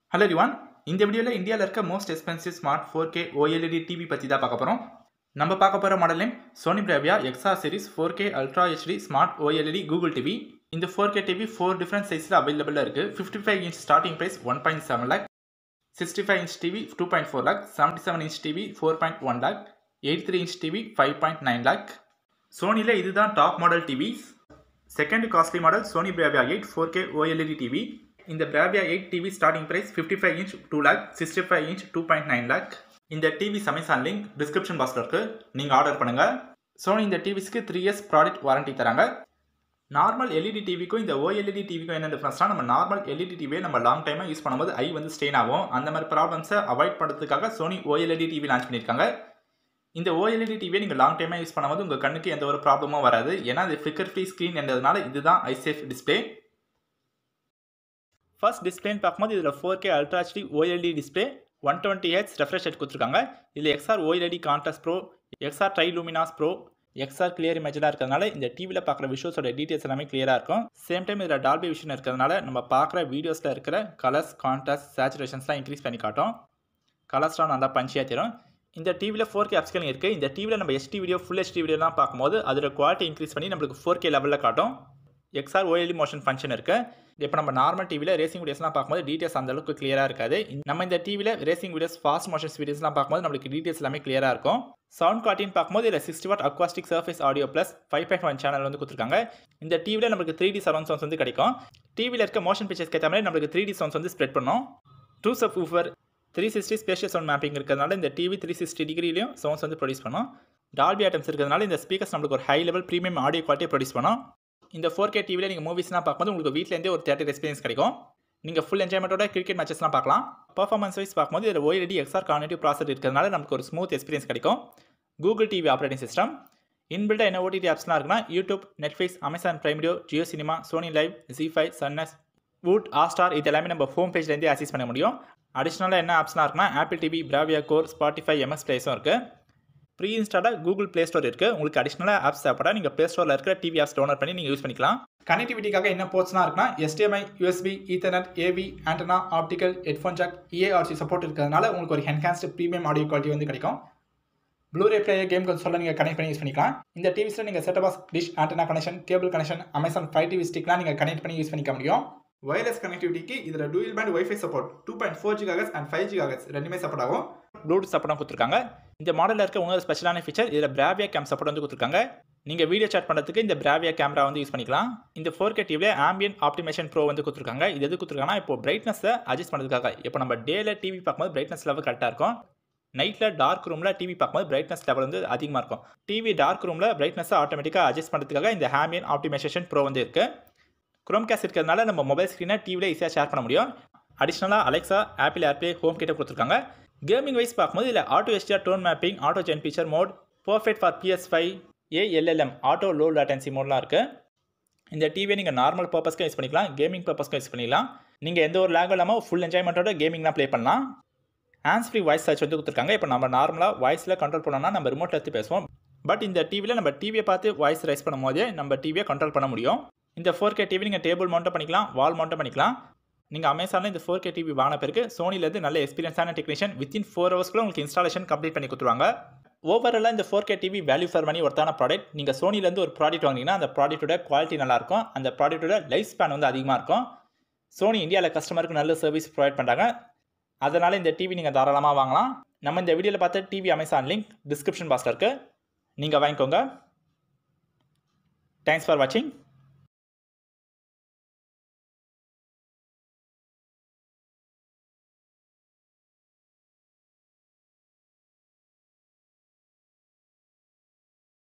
hello ரிவான் இந்த வீடியோவில் இந்தியாவில் இருக்க most expensive smart four K OLED TV பற்றி தான் பார்க்க போகிறோம் நம்ம பார்க்க போகிற model name Sony Bravia XR series four K ultra HD smart OLED Google TV இந்த four K TV four different சைஸில் அவைலபிளாக இருக்குது fifty five inch starting price one point seven lakh sixty five inch TV two point four lakh seventy seven inch TV four point one lakh eight three inch TV five point nine lakh சோனியில் இதுதான் top model TV second costly model Sony Bravia eight four K OLED TV இந்த Bravia eight TV starting price fifty five inch two lakh sixty five inch two point nine lakh இந்த TV Amazon link description பாக்ஸில் இருக்குது நீங்கள் order பண்ணுங்கள் Sony இந்த டிவிஸ்க்கு three years product warranty தராங்க normal LED டிவிக்கும் இந்த ஓஎல்இடி டிவிக்கும் என்ன டிஃப்ரென்ஸ்னா நம்ம நார்மல் எல்இடி டிவியை நம்ம லாங் டைமாக யூஸ் பண்ணும்போது ஐ வந்து ஸ்டெயின் ஆகும் அந்த மாதிரி ப்ராப்ளம்ஸை அவாய்ட் பண்ணுறதுக்காக சோனி ஓஎல்இடி டிவி லான்ச் பண்ணியிருக்காங்க இந்த ஓஎல்இடி டிவியை நீங்கள் லாங் டைமாக யூஸ் பண்ணும்போது உங்கள் கண்ணுக்கு எந்த ஒரு ப்ராப்ளமும் வராது ஏன்னா இது ஃபிளிக்கர் ஃப்ரீ ஸ்க்ரீன் என்றதுனால இதுதான் ஐசேஃப் டிஸ்பிளே ஃபர்ஸ்ட் டிஸ்பிளேன்னு பார்க்கும்போது இதில் four K ultra HD OLED display one twenty H refresh rate கொடுத்துருக்காங்க இதில் XR OLED contrast pro XR Triluminos pro XR clear இமேஜாக இருக்கிறதுனால இந்த டிவியில் பார்க்குற விஷுவல்ஸோட டீட்டெயில்ஸ் எல்லாமே கிளியராக இருக்கும் சேம் டைம் இதில் டால்பி விஷன் இருக்கிறதுனால நம்ம பார்க்குற வீடியோஸில் இருக்கிற கலர்ஸ் கான்ட்ராஸ்ட் சேச்சுரேஷன்ஸ்லாம் இன்க்ரீஸ் பண்ணி காட்டும் கலர்ஸ்லாம் நல்லா பஞ்சியாக தரும் இந்த டிவியில் ஃபோர் கே அப்ஸ்கேலிங் இருக்குது இந்த டிவியில் நம்ம எஸ்டி வீடியோ ஃபுல் ஹெச்டி வீடியோலாம் பார்க்கும்போது அதோட குவாலிட்டி இன்க்ரீஸ் பண்ணி நம்மளுக்கு ஃபோர் கே லெவலில் காட்டும் எக்ஸ்ஆர் ஓஎல்டி மோஷன் ஃபங்க்ஷன் இருக்குது இப்போ நம்ம நார்மல் டிவியில் ரேசிங் வீடியோஸ்லாம் பார்க்கும்போது டீட்டெயில்ஸ் அந்த அளவுக்கு கிளியராக இருக்காது நம்ம இந்த டிவியில் ரேசிங் வீடியோஸ் ஃபாஸ்ட் மோஷன்ஸ் வீடியோஸ்லாம் பார்க்கும்போது நம்மளுக்கு டீட்டெயில்ஸ் எல்லாமே கிளியராக இருக்கும் சவுண்ட் குவாலிட்டின்னு பார்க்கும்போது இதில் sixty watt acoustic surface audio plus five point one channel வந்து கொடுத்துருக்காங்க இந்த டிவியில் நம்மளுக்கு த்ரீ டி சரௌண்ட் சவுண்ட்ஸ் வந்து கிடைக்கும் டிவியில் இருக்க மோஷன் பிக்சர்ஸ்க்கு ஏற்ற மாதிரி நம்மளுக்கு த்ரீ டி சவுண்ட்ஸ் வந்து ஸ்ப்ரெட் பண்ணும் two subwoofer three sixty spatial sound mapping இருக்கிறதுனால இந்த டிவி த்ரீ சிக்ஸ்டி டிகிரிலையும் சவுண்ட்ஸ் வந்து ப்ரொடியூஸ் பண்ணும் டால்பி ஐட்டம்ஸ் இருக்கிறதுனால இந்த ஸ்பீக்கர்ஸ் நம்மளுக்கு ஒரு ஹை லெவல் ப்ரீமியம் ஆடியோ குவாலிட்டியை ப்ரொடியூஸ் பண்ணும் இந்த ஃபோர் கே டிவியில் நீங்கள் மூவிஸ்லாம் பார்க்கும்போது உங்களுக்கு வீட்டிலேருந்தே ஒரு தேட்டர் எக்ஸ்பீரியன்ஸ் கிடைக்கும் நீங்கள் ஃபுல் என்ஜாய்மெண்ட்டோட கிரிக்கெட் மேட்சஸ்லாம் பார்க்கலாம் பர்ஃபார்மன்ஸ் வைஸ் பார்க்கும்போது இதில் ஓஎல்டி எக்ஸ்ஆர் கார்னேட்டிவ் ப்ராசர் இருக்கிறதுனால நமக்கு ஒரு ஸ்மூத் எக்ஸ்பீரியன்ஸ் கிடைக்கும் கூகுள் டிவி ஆப்ரேட்டிங் சிஸ்டம் இன்பில்டாக என்ன ஓடிடி ஆப்ஸ்லாம் இருக்குன்னா YouTube Netflix Amazon Prime video Jio cinema Sony Liv Zee five சன்னஸ் வூட் ஆஸ்டார் இது எல்லாமே நம்ம ஹோம் பேஜ்லேருந்தே ஆக்சஸ் பண்ண முடியும் அடிஷ்னலாக என்ன ஆப்ஸ்லாம் இருக்குன்னா Apple TV Bravia core Spotify எம்எஸ் பிளேஸும் இருக்குது ப்ரீ இன்ஸ்டாலாக கூகுள் ப்ளே ஸ்டோர் இருக்குது உங்களுக்கு அடிஷ்னலாக ஆப்ஸ் தேவைப்பட நீங்கள் ப்ளே ஸ்டோரில் இருக்கிற டிவி ஆப்ஸ் டவுன்லோட் பண்ணி நீங்கள் யூஸ் பண்ணிக்கலாம் கனெக்டிவிட்டிக்காக என்ன போர்ட்ஸ்லாம் இருக்குன்னா HDMI USB ethernet AV antenna optical headphone jack eARC support இருக்கிறதுனால உங்களுக்கு ஒரு என்ஹான்ஸ்டு ப்ரீமியம் ஆடியோ குவாலிட்டி வந்து கிடைக்கும் ப்ளூரே பிளேயர் கேம் கன்சோலில் நீங்கள் கனெக்ட் பண்ணி யூஸ் பண்ணிக்கலாம் இந்த டிவிஸில் நீங்கள் setup box dish antenna connection cable connection Amazon five TV ஸ்டிக்லாம் நீங்கள் கனெக்ட் பண்ணி யூஸ் பண்ணிக்க முடியும் வயர்லெஸ் கனெக்டிவிட்டிக்கு இதில் dual band WiFi support two point four gigahertz and five gigahertz ரெண்டுமே சப்போர்ட் ஆகும் ப்ளூடூத் சப்போர்ட்டும் கொடுத்துருக்காங்க இந்த மாடலில் இருக்க இன்னொரு ஸ்பெஷலான ஃபீச்சர் இதில் பிராவியா கேம் சப்போர்ட் வந்து கொடுத்துருக்காங்க நீங்கள் வீடியோ சாட் பண்ணுறதுக்கு இந்த பிராவியா கேமரா வந்து யூஸ் பண்ணிக்கலாம் இந்த ஃபோர் கே டிவியில் ஆம்பியன் ஆப்டிமேஷன் ப்ரோ வந்து கொடுத்துருக்காங்க இது எது கொடுத்துருக்காங்கன்னா இப்போ பிரைட்னஸை அட்ஜஸ்ட் பண்ணுறதுக்காக இப்போ நம்ம டேல டிவி பார்க்கும்போது பிரைட்னஸ் லெவல் கரெக்டாக இருக்கும் நைட்டில் டார்க் ரூமில் டிவி பார்க்கும்போது பிரைட்னஸ் லெவல் வந்து அதிகமாக இருக்கும் டிவி டார்க் ரூமில் பிரைட்னஸை ஆட்டோமேட்டிக்காக அட்ஜஸ்ட் பண்ணுறதுக்காக இந்த ஹாம்பியன் ஆப்டிமேஷன் ப்ரோ வந்து இருக்குது குரோம் கேஸ் இருக்கிறதுனால நம்ம மொபைல் ஸ்க்ரீனை டிவியில் ஈஸியாக ஷேர் பண்ண முடியும் அடிஷ்னலாக அலெக்ஸா ஆப்பிள் ஏர்ப்ளே ஹோம் கிட்ட கொடுத்துருக்காங்க கேமிங் வைஸ் பார்க்கும்போது இதில் auto HDR tone mapping auto genre feature mode perfect for PS five ALLM auto low latency மோட்லாம் இருக்குது இந்த டிவியை நீங்கள் நார்மல் பர்பஸ்க்கு யூஸ் பண்ணிக்கலாம் கேமிங் பர்பஸ்க்கு யூஸ் பண்ணிக்கலாம் நீங்கள் எந்த ஒரு லேகும் இல்லாமல் ஃபுல் என்ஜாய்மெண்ட்டோட கேமிங்லாம் ப்ளே பண்ணலாம் ஹேண்ட்ஸ் ஃப்ரீ வாய்ஸ் சர்ச் வந்து கொடுத்துருக்காங்க இப்போ நம்ம நார்மலாக வாய்ஸில் கண்ட்ரோல் பண்ணோம்னா நம்ம ரிமோட் எடுத்து பேசுவோம் பட் இந்த டிவியில் நம்ம டிவியை பார்த்து வாய்ஸ் ரைஸ் பண்ணும் போதே நம்ம டிவியை கண்ட்ரோல் பண்ண முடியும் இந்த ஃபோர் கே டிவி நீங்கள் டேபிள் மவுண்ட்டும் பண்ணிக்கலாம் வால் மவுண்ட்டும் பண்ணிக்கலாம் நீங்கள் அமேசானில் இந்த ஃபோர் கே டிவி வாங்கின பிறகு சோனிலேருந்து நல்ல எக்ஸ்பீரியன்ஸான டெக்னீஷியன் வித்தின் ஃபோர் ஹவர்ஸ்க்குள்ள உங்களுக்கு இன்ஸ்டாலேஷன் கம்ப்ளீட் பண்ணி கொடுத்துருவாங்க ஓவராலாக இந்த four K TV value for money ஒருத்தான ப்ராடக்ட் நீங்கள் சோனிலேருந்து ஒரு ப்ராடக்ட் வாங்கினீங்கன்னா அந்த ப்ராடக்ட்டோட குவாலிட்டி நல்லாயிருக்கும் அந்த ப்ராடக்ட்டோட லைஃப் ஸ்பேன் வந்து அதிகமாக இருக்கும் சோனி இந்தியாவில் கஸ்டமருக்கு நல்ல சர்வீஸ் ப்ரொவைட் பண்ணுறாங்க அதனால் இந்த டிவி நீங்கள் தாராளமாக வாங்கலாம் நம்ம இந்த வீடியோவில் பார்த்த டிவி அமேசான் லிங்க் டிஸ்கிரிப்ஷன் பாக்ஸில் இருக்குது நீங்கள் வாங்கிக்கோங்க தேங்க்ஸ் ஃபார் வாட்சிங்